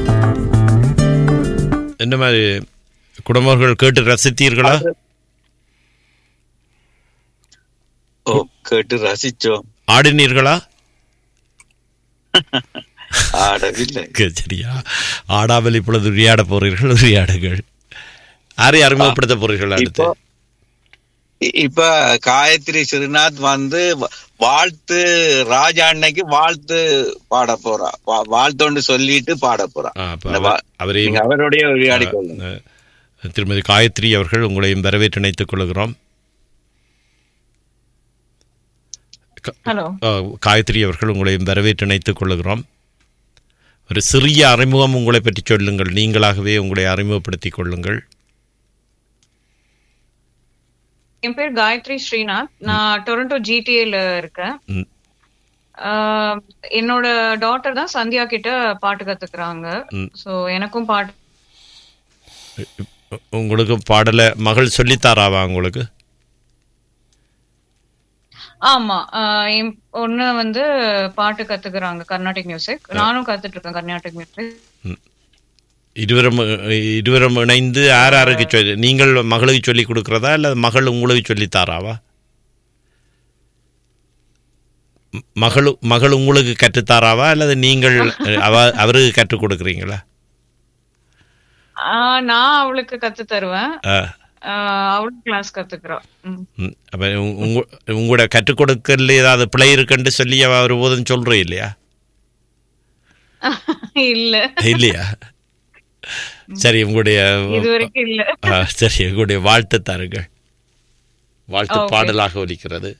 என்ன மாதிரி குடும்பங்கள் கேட்டு ரசித்தீர்களா ஓ கேட்டு ரசிச்சோம் ஆடினீர்களா ஆடவில்லை க- சரியா ஆடாமல் இப்பொழுது உரையாட போறீர்கள் உரையாடுங்கள் யாரை அறிமுகப்படுத்த போறீர்கள் அடுத்து இப்போ இ- இப்ப காயத்ரி ஸ்ரீநாத் வந்து வ- வாழ்த்து ராஜா அன்னைக்கு வாழ்த்து பாட போறா வா- வாழ்த்தோண்டு சொல்லிட்டு பாட போறா ஆ, அப்ப இந்த அவர்- வா- அவரையும் நீங்க அவருடைய உரையாடி கொள்ளுங்க அஹ், திருமதி காயத்ரி அவர்கள் உங்களையும் வரவேற்று இணைத்துக் கொள்கிறோம் க- ஹலோ அஹ், காயத்ரி அவர்கள் உங்களையும் வரவேற்று இணைத்துக் கொள்கிறோம் ஒரு சிறிய அறிமுகம் உங்களை பற்றி சொல்லுங்கள் நீங்களாகவே உங்களை அறிமுகப்படுத்திக் கொள்ளுங்கள் என் பேர் காயத்ரி ஸ்ரீநாத் நான் டொரண்டோ ஜிடிஏல இருக்கேன் ம். ஆஹ் என்னோட டாட்டர் தான் சந்தியா கிட்ட பாட்டு கத்துக்கிறாங்க ம். சோ எனக்கும் பாட்டு உங்களுக்கு பாடலை மகள் சொல்லித்தாராவா உங்களுக்கு ஆமா ஆஹ் என் பொண்ணு வந்து பாட்டு கத்துக்கிறாங்க கர்நாடிக் மியூசிக் நானும் கத்துட்டு இருக்கேன் கர்நாடிக் மியூசிக் இருவரும் இருவரும் இணைந்து யார் யாருக்கு சொல்லி நீங்கள் மகளுக்கு சொல்லி கொடுக்கறதா இல்லை மகள் உங்களுக்கு சொல்லித்தாராவா ம- மகள் மகள் உங்களுக்கு கற்றுத்தாராவா அல்லது நீங்கள் அவ அவருக்கு கற்றுக் கொடுக்குறீங்களா ஆஹ் நான் அவளுக்கு கத்து தருவேன் ஆ, ஆஹ் அவளும் கிளாஸ் கத்துக்கிறா ம். ம். அப்ப உங்க- உங்க உங்களோட கற்றுக் கொடுக்கறதுல ஏதாவது பிழை இருக்குன்னு சொல்லி அவ ஒருபோதும் சொல்றே இல்லையா இல்ல இல்லையா சரி உங்களுடைய இது வரைக்கும் இல்ல ஆ, சரி உங்களுடைய வாழ்த்து தாருங்கள் வாழ்த்து Okay. பாடலாக ஒலிக்கிறது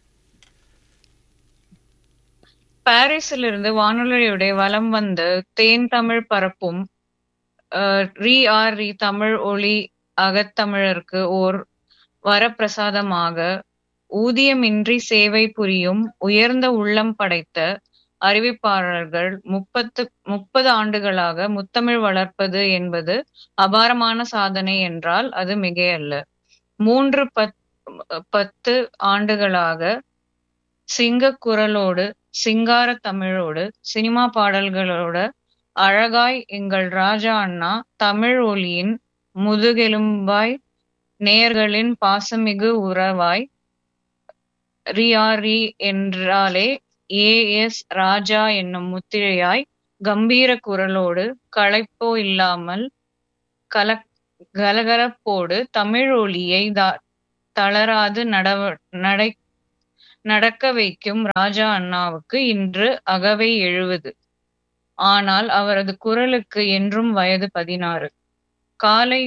பாரிஸில் இருந்து வானொலியுடைய வலம் வந்து தேன் தமிழ் பரப்பும் அஹ், ரீ ஆர் ரீ தமிழ் ஒளி அகத்தமிழருக்கு ஓர் வரப்பிரசாதமாக ஊதியமின்றி சேவை புரியும் உயர்ந்த உள்ளம் படைத்த அறிவிப்பாளர்கள் முப்பத்து முப்பது ஆண்டுகளாக முத்தமிழ் வளர்ப்பது என்பது அபாரமான சாதனை என்றால் அது மிகையல்ல மூன்று பத் பத்து ஆண்டுகளாக சிங்க குரலோடு சிங்கார தமிழோடு சினிமா பாடல்களோட அழகாய் எங்கள் ராஜா அண்ணா தமிழ் ஒலியின் முதுகெலும்பாய் நேயர்களின் பாசமிகு உறவாய் ரியா ரி என்றாலே ஏ எஸ் ராஜா என்னும் முத்திரையாய் கம்பீர குரலோடு களைப்போ இல்லாமல் கல கலகலப்போடு தமிழ் ஒலியை த- தளராது நடவ நடை நடக்க வைக்கும் ராஜா அண்ணாவுக்கு இன்று அகவை எழுவது ஆனால் அவரது குரலுக்கு என்றும் வயது பதினாறு காலை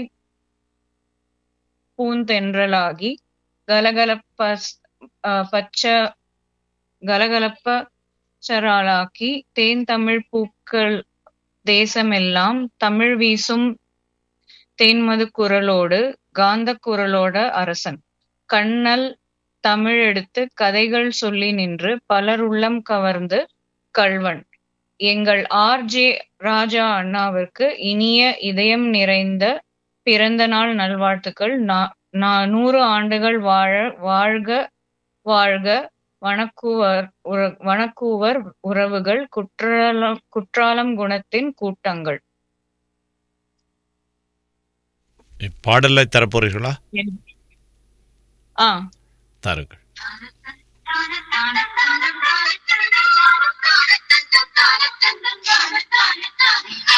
பூந்தென்றலாகி கலகலப்ப அஹ், பச்ச கலகலப்ப சராளாக்கி தேன் தமிழ் பூக்கள் தேசமெல்லாம் தமிழ் வீசும் தேன்மது குரலோடு காந்த குரலோட அரசன் கண்ணல் தமிழ் எடுத்து கதைகள் சொல்லி நின்று பலர் உள்ளம் கவர்ந்து கள்வன் எங்கள் ஆர் ஜே ராஜா அண்ணாவிற்கு இனிய இதயம் நிறைந்த பிறந்த நாள் நல்வாழ்த்துக்கள் நா- நா- நூறு ஆண்டுகள் வாழ வாழ்க வாழ்க வணக்குவர் உற- வணக்குவர் உறவுகள் குற்றாலம் குற்றாலம் குணத்தின் கூட்டங்கள் பாடலை தரப்போறீர்களா ஆ தாருங்கள் தான தான தான தான தான தான தான தான தான